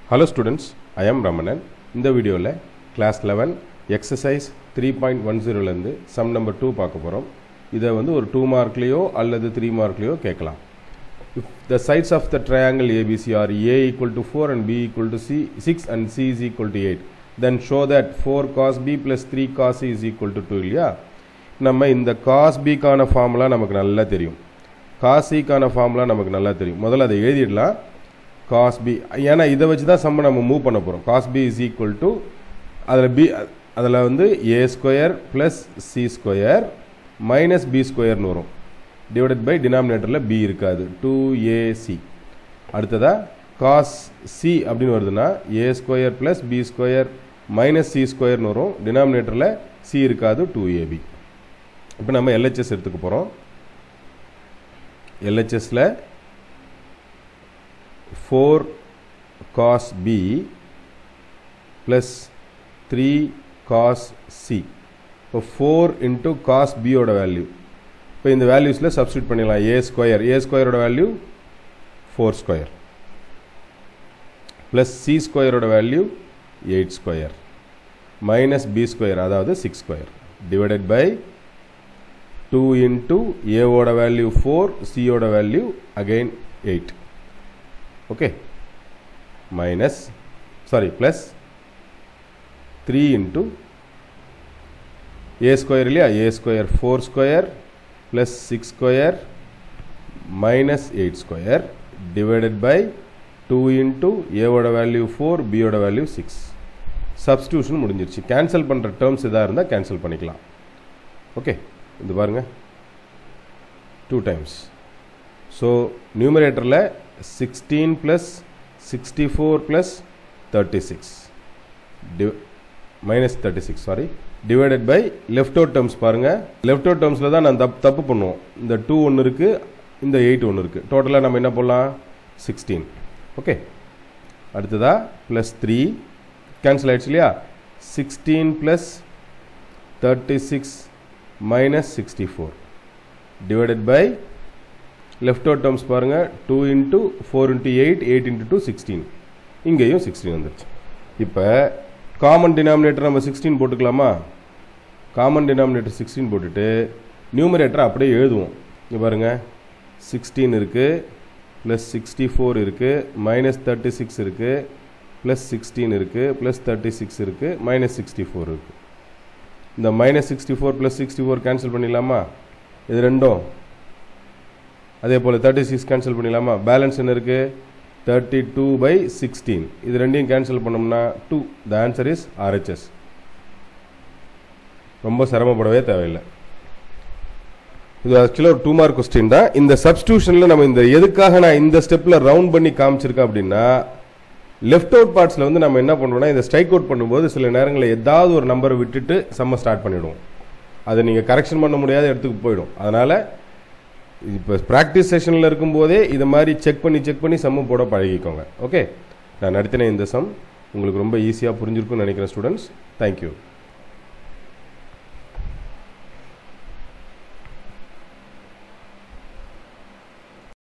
hello students I am Ramanan இந்த வீடியோவில் class eleven exercise three point one ஜீரோலேருந்து sum number two பார்க்க போகிறோம் இதை வந்து ஒரு டூ மார்க்லேயோ அல்லது த்ரீ மார்க்லேயோ கேட்கலாம் if the sides of the triangle ABC are A equal to four and B equal to C six and C is equal to eight then show that four cos B plus three cos is equal to two இல்லையா நம்ம இந்த cos பிக்கான formula நமக்கு நல்லா தெரியும் cos சிக்கான formula நமக்கு நல்லா தெரியும் முதல்ல அதை எழுதிடலாம் காஸ் பி ஏன்னா இதை வச்சு தான் சம்ம நம்ம மூவ் பண்ண போகிறோம் cos B is equal to அதில் பி அதில் வந்து A square plus C square minus B ஸ்கொயர்னு வரும் டிவைடட் பை டினாமினேட்டரில் பி இருக்காது டூ ஏசி அடுத்ததாக காஸ் சி அப்படின்னு வருதுன்னா A square plus B square minus C ஸ்கொயர்னு வரும் டினாமினேட்டரில் சி இருக்காது டூ ஏபி இப்போ நம்ம எல்ஹெச்எஸ் எடுத்துக்க போகிறோம் எல்ஹெச்எஸில் four cos B plus three cos C இப்போ ஃபோர் இன்ட்டு காஸ் பியோட வேல்யூ இப்போ இந்த வேல்யூஸில் சப்ஸ்டியூட் பண்ணிடலாம் ஏ ஸ்கொயர் ஏ ஸ்கொயரோட value four square plus C ஸ்கொயரோட value eight square minus B square அதாவது six square divided by two into ஏவோட வேல்யூ ஃபோர் சியோட value again eight okay minus sorry plus three into A square இல்லையா A square four square plus six square minus eight square divided by two into ஏவோட value four பியோட value six substitution முடிஞ்சிருச்சு cancel பண்ணுற terms எதாக இருந்தால் cancel பண்ணிக்கலாம் okay இது பாருங்கள் two times so numerator sixteen plus sixty four plus thirty six div minus thirty six sorry divided by left out terms பாருங்கள் லெஃப்ட் அவுட் டேர்ம்ஸில் தான் நான் தப்பு தப்பு பண்ணுவோம் இந்த டூ ஒன்று இருக்குது இந்த எயிட் ஒன்று இருக்குது டோட்டலாக நம்ம என்ன போடலாம் சிக்ஸ்டீன் ஓகே அடுத்ததா ப்ளஸ் த்ரீ கேன்சல் ஆயிடுச்சு இல்லையா sixteen plus thirty six minus sixty four divided by left out terms பாருங்கள் two into four into eight eight into two sixteen இங்கேயும் சிக்ஸ்டீன் வந்துருச்சு இப்போ காமன் டினாமினேட்டர் நம்ம சிக்ஸ்டீன் போட்டுக்கலாமா காமன் டினாமினேட்டர் சிக்ஸ்டீன் போட்டுட்டு numerator அப்படியே எழுதுவோம் இங்கே பாருங்கள் சிக்ஸ்டீன் இருக்குது ப்ளஸ் சிக்ஸ்டி ஃபோர் இருக்குது மைனஸ் தேர்ட்டி சிக்ஸ் இருக்குது ப்ளஸ் சிக்ஸ்டீன் இருக்குது ப்ளஸ் தேர்ட்டி சிக்ஸ் இருக்குது மைனஸ் சிக்ஸ்டி ஃபோர் இருக்குது இந்த minus sixty four plus sixty four cancel பண்ணிடலாமா இது ரெண்டும் அதே போல் தேர்ட்டி சிக்ஸ் கேன்சல் பண்ணிடலாமா பேலன்ஸ் என்ன இருக்குது தேர்ட்டி டூ பை சிக்ஸ்டீன் இது ரெண்டையும் கேன்சல் பண்ணோம்னா two the answer is RHS ரொம்ப சிரமப்படவே தேவையில்லை இது ஆக்சுவலாக ஒரு டூ மார்க் கொஸ்டின் தான் இந்த சப்ஸ்டியூஷனில் நம்ம இந்த எதுக்காக நான் இந்த ஸ்டெப்பில் ரவுண்ட் பண்ணி காமிச்சிருக்கேன் அப்படின்னா லெஃப்ட் அவுட் பார்ட்ஸில் வந்து நம்ம என்ன பண்ணுவோம்னா இந்த ஸ்ட்ரைக் அவுட் பண்ணும்போது சில நேரங்களில் ஏதாவது ஒரு நம்பரை விட்டுட்டு செம்ம ஸ்டார்ட் பண்ணிவிடுவோம் அதை நீங்கள் கரெக்ஷன் பண்ண முடியாத இடத்துக்கு போயிடும் அதனால் இப்போ ப்ராக்டிஸ் செஷனில் இருக்கும்போதே இதை மாதிரி செக் பண்ணி செக் பண்ணி சம்மு போட பழகிக்கோங்க ஓகே நான் நடத்தின இந்த சம் உங்களுக்கு ரொம்ப ஈஸியாக புரிஞ்சிருக்கும்னு நினைக்கிறேன் ஸ்டூடெண்ட்ஸ் தேங்க்யூ